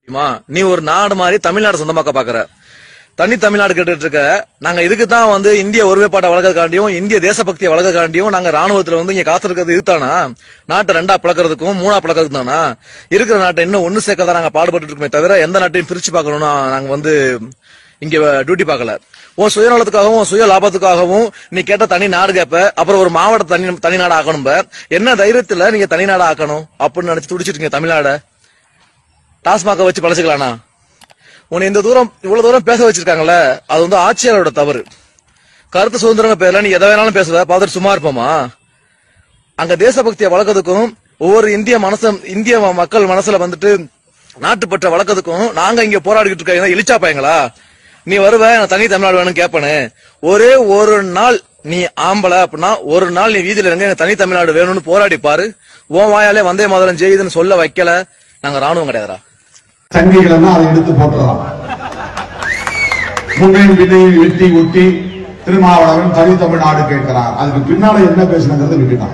தெரியுமா? நீ ஒரு நாடு மாதிரி தமிழ்நாடு சொந்தமாக்க பாக்குற தனி தமிழ்நாடு கேட்டுட்டு இருக்க நாங்க இதுக்கு தான் வந்து இந்திய ஒருமைப்பாட்டை வளர்க்கறதுக்காண்டியும் இந்திய தேசபக்தியை வளர்க்கறதுக்காண்டியும் நாங்க ராணுவத்துல வந்து இங்க காத்திருக்கிறது இதுதானா நாட்டை ரெண்டா பிளக்கிறதுக்கும் மூணா பிளக்கிறதுக்கு தானா இருக்கிற நாட்டை இன்னும் ஒண்ணு சேர்க்க தான் நாங்க பாடுபட்டு இருக்கோமே தவிர எந்த நாட்டையும் பிரிச்சு பார்க்கணும்னா நாங்க வந்து இங்க டியூட்டி பார்க்கல உன் சுயநலத்துக்காகவும் உன் சுய லாபத்துக்காகவும் நீ கேட்ட தனி நாடு கேப்ப அப்புறம் ஒரு மாவட்ட தனி தனி நாடு ஆக்கணும் என்ன தைரியத்துல நீங்க தனி நாடு ஆக்கணும் அப்படின்னு நினைச்சு துடிச்சிட்டு இருக்கீங்க தமிழ்நாட டாஸ்மாக வச்சு பழச்சிக்கலானா உன்னை இந்த தூரம் இவ்வளவு தூரம் பேச வச்சிருக்காங்கல்ல அது வந்து ஆட்சியாளரோட தவறு கருத்து சுதந்திரம் பேர்ல நீ எதை வேணாலும் பேசுவ பார்த்துட்டு சும்மா இருப்போமா அங்க தேசபக்தியை வளர்க்கறதுக்கும் ஒவ்வொரு இந்திய மனசு இந்திய ம- மக்கள் மனசுல வந்துட்டு நாட்டுப்பற்ற வளர்க்கறதுக்கும் நாங்க இங்க போராடிக்கிட்டு இருக்க இழிச்சா பையங்களா நீ வருவ எனக்கு தனி தமிழ்நாடு வேணும் கேப்பனு ஒரே ஒரு நாள் நீ ஆம்பளை அப்படின்னா ஒரு நாள் நீ வீதியில இறங்க எனக்கு தனி தமிழ்நாடு வேணும்னு போராடி பாரு உன் வாயாலே வந்தே மாதிரம் ஜெயிதுன்னு சொல்ல வைக்கல நாங்க ராணுவம் கிடையாதுடா சங்கிகள் எல்லாம் அதை எடுத்து போட்டுறலாம் முன்னையும் பின்னையும் வெட்டி ஒட்டி திருமாவளவன் தனி தமிழ்நாடு கேட்கிறார் அதுக்கு பின்னால என்ன பேசினங்கிறத விட்டுட்டான்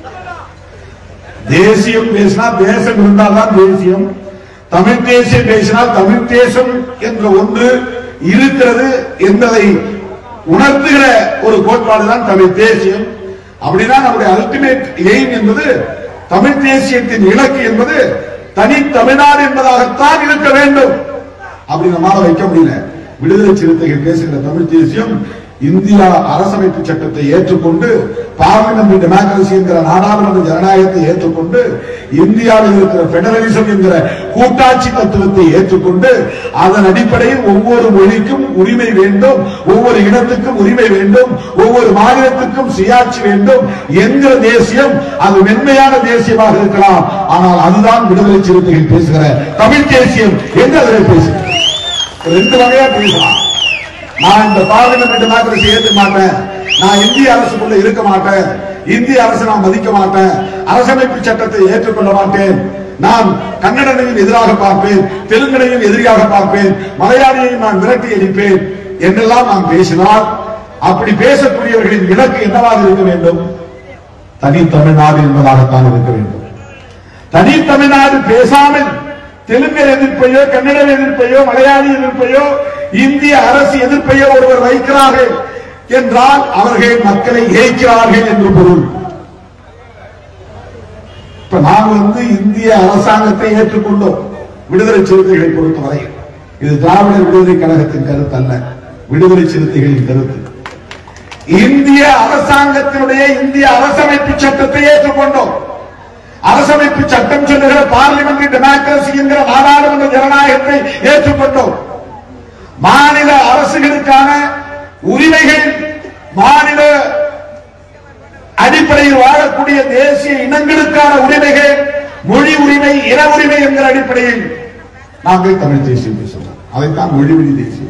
தேசியம் பேசினா தேசம் இருந்தால்தான் தேசியம் தமிழ் தேசியம் பேசினால் தமிழ் தேசம் என்ற ஒன்று இருக்கிறது என்பதை உணர்த்துகிற ஒரு கோட்பாடுதான் தமிழ் தேசியம் அப்படின்னா நம்முடைய அல்டிமேட் எய்ம் என்பது தமிழ் தேசியத்தின் இலக்கு என்பது தனி தமிழ்நாடு என்பதாகத்தான் இருக்க வேண்டும் அப்படி நம்மால வைக்க முடியல விடுதலை சிறுத்தைகள் பேசுகிற தமிழ் தேசியம் இந்தியா அரசமைப்பு சட்டத்தை ஏற்றுக்கொண்டு பார்லிமெண்ட் டெமோக்ரசி என்கிற நாடாளுமன்ற ஜனநாயகத்தை ஏற்றுக்கொண்டு இந்தியாவில் இருக்கிற பெடரலிசம் என்கிற கூட்டாட்சி தத்துவத்தை ஏற்றுக்கொண்டு அதன் அடிப்படையில் ஒவ்வொரு மொழிக்கும் உரிமை வேண்டும் ஒவ்வொரு இனத்துக்கும் உரிமை வேண்டும் ஒவ்வொரு மாநிலத்துக்கும் சுயாட்சி வேண்டும் என்கிற தேசியம் அது மென்மையான தேசியமாக இருக்கலாம் ஆனால் அதுதான் விடுதலை சிறுத்தைகள் பேசுகிற தமிழ் தேசியம் என்று அதில் பேசுகிறேன் ரெண்டு வகையா பேசலாம் நான் இந்த பார்லிமெண்ட் டெமோக்ரசி ஏற்க மாட்டேன் நான் இந்திய அரசுக்குள்ள இருக்க மாட்டேன் இந்திய அரசு நான் மதிக்க மாட்டேன் அரசமைப்பு சட்டத்தை ஏற்றுக்கொள்ள மாட்டேன் நான் கன்னடனையும் எதிராக பார்ப்பேன் தெலுங்கனையும் எதிரியாக பார்ப்பேன் மலையாளியையும் நான் விரட்டி அடிப்பேன் என்றெல்லாம் நாம் பேசினால் அப்படி பேசக்கூடியவர்களின் இலக்கு என்னவாக இருக்க வேண்டும் தனி தமிழ்நாடு என்பதாகத்தான் இருக்க வேண்டும் தனி தமிழ்நாடு பேசாமல் தெலுங்கர் எதிர்ப்பையோ கன்னடர் எதிர்ப்பையோ மலையாளி எதிர்ப்பையோ இந்திய அரசு எதிர்ப்பையோ ஒருவர் வைக்கிறார்கள் என்றால் அவர்கள் மக்களை ஏய்க்கிறார்கள் என்று பொருள் இப்ப நாம் வந்து இந்திய அரசாங்கத்தை ஏற்றுக்கொண்டோம் விடுதலை சிறுத்தைகளை பொறுத்தவரை இது திராவிடர் விடுதலை கழகத்தின் கருத்து அல்ல விடுதலை சிறுத்தைகளின் கருத்து இந்திய அரசாங்கத்தினுடைய இந்திய அரசமைப்பு சட்டத்தை ஏற்றுக்கொண்டோம் அரசமைப்பு சட்டம் சொல்லுகிற பார்லிமெண்ட் டெமோக்ரசி என்கிற நாடாளுமன்ற ஜனநாயகத்தை ஏற்றுக்கொண்டோம் மாநில அரசுகளுக்கான உரிமைகள் மாநில அடிப்படையில் வாழக்கூடிய தேசிய இனங்களுக்கான உரிமைகள் மொழி உரிமை இன உரிமை என்கிற அடிப்படையில் நாங்கள் தமிழ் தேசியம் பேசுகிறோம் அதைத்தான் மொழி வழி தேசியம்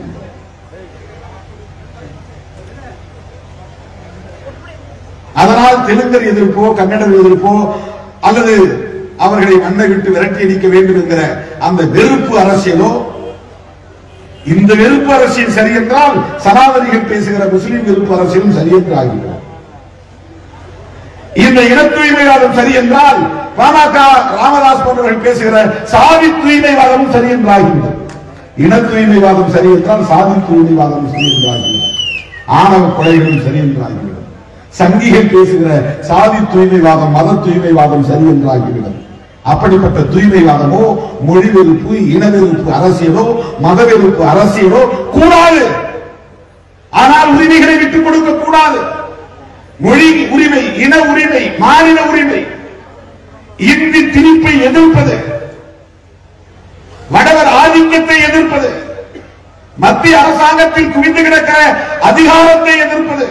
அதனால் தெலுங்கர் எதிர்ப்போ கன்னடர் எதிர்ப்போ அல்லது அவர்களை மண்ணை விட்டு விரட்டி அடிக்க வேண்டும் என்கிற அந்த வெறுப்பு அரசியலோ இந்த வெறுப்பு அரசியல் சரி என்றால் சனாதனிகள் பேசுகிற முஸ்லிம் வெறுப்பு அரசியலும் சரி என்று ஆகிவிடும் இந்த இன தூய்மைவாதம் சரி என்றால் பாமக ராமதாஸ் போன்றவர்கள் பேசுகிற சாதி தூய்மைவாதமும் சரி என்று ஆகிவிடும் இன தூய்மைவாதம் சரி என்றால் சாதி தூய்மைவாதம் சரி என்று ஆகிவிடும் ஆணவ கொலைகளும் சரி என்று ஆகிவிடும் சங்கிகள் பேசுகிற சாதி தூய்மைவாதம் மத தூய்மைவாதம் சரி என்று ஆகிவிடும் அப்படிப்பட்ட தூய்மைவாதமோ மொழி வெறுப்பு இன வெறுப்பு அரசியலோ மத வெறுப்பு அரசியலோ கூடாது ஆனால் உரிமைகளை விட்டுக் கொடுக்க கூடாது மொழி உரிமை இன உரிமை மாநில உரிமை இந்தி திணிப்பை எதிர்ப்பது வடவர் ஆதிக்கத்தை எதிர்ப்பது மத்திய அரசாங்கத்தில் குவிந்து கிடக்கிற அதிகாரத்தை எதிர்ப்பது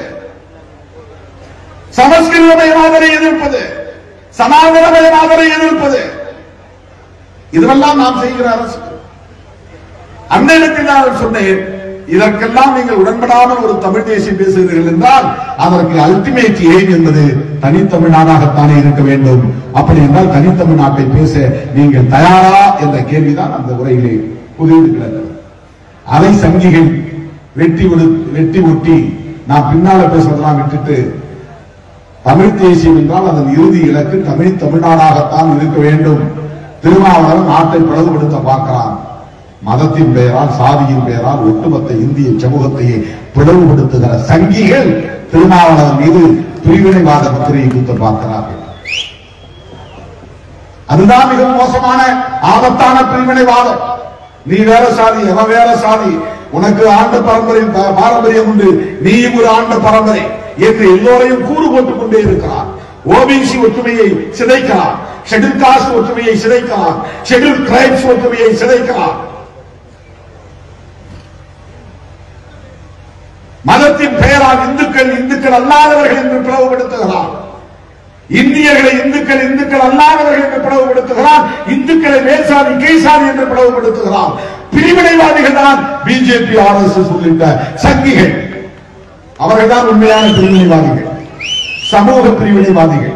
சமஸ்கிருதமயமாதலை எதிர்ப்பது சனாதனமயமாதலை எதிர்ப்பது இதுவெல்லாம் நாம் செய்கிற அரசு அந்த இடத்தில் நான் சொன்னேன் இதற்கெல்லாம் நீங்கள் உடன்படாமல் ஒரு தமிழ் தேசியம் பேசுகிறீர்கள் என்றால் அதற்கு அல்டிமேட் எய்ம் என்பது தனித்தமிழ்நாடாகத்தானே இருக்க வேண்டும் அப்படி என்றால் தனித்தமிழ்நாட்டை பேச நீங்கள் தயாரா என்ற கேள்விதான் அந்த உரையிலே புதிது கிடக்கிறது அதை சங்கிகள் வெட்டி ஒடு வெட்டி ஒட்டி நான் பின்னால பேசுவதெல்லாம் விட்டுட்டு தமிழ் தேசியம் என்றால் அதன் இறுதி இலக்கு தமிழ் தமிழ்நாடாகத்தான் இருக்க வேண்டும் திருமாவளவன் நாட்டை பிளவுபடுத்த பார்க்கிறான் மதத்தின் பெயரால் சாதியின் பெயரால் ஒட்டுமொத்த இந்திய சமூகத்தையே பிளவுபடுத்துகிற சங்கிகள் திருமாவளவன் மீது பிரிவினைவாத முத்திரையை குத்த பார்க்கிறார்கள் அதுதான் மிகவும் மோசமான ஆபத்தான பிரிவினைவாதம் நீ வேற சாதி எவன் வேற சாதி உனக்கு ஆண்ட பரம்பரை பா- பாரம்பரியம் உண்டு நீயும் ஒரு ஆண்ட பரம்பரை என்று எல்லோரையும் கூறு போட்டுக் கொண்டே இருக்கிறார் ஓபிசி ஒற்றுமையை சிதைக்கிறார் ஷெட்யூல் காஸ்ட் ஒற்றுமையை சிதைக்கிறார் ஷெட்யூல் கிரைப்ஸ் ஒற்றுமையை சிதைக்கிறார் மதத்தின் பெயரால் இந்துக்கள் இந்துக்கள் அல்லாதவர்கள் என்று பிளவுபடுத்துகிறார் இந்தியர்களை இந்துக்கள் இந்துக்கள் அல்லாதவர்கள் என்று பிளவுபடுத்துகிறார் இந்துக்களை மேல்சாதி கீழ்சாதி என்று பிளவுபடுத்துகிறார் பிரிவினைவாதிகள் தான் பிஜேபி ஆர் எஸ் எஸ் உள்ளிட்ட சங்கிகள் அவர்கள் தான் உண்மையான பிரிவினைவாதிகள் சமூக பிரிவினைவாதிகள்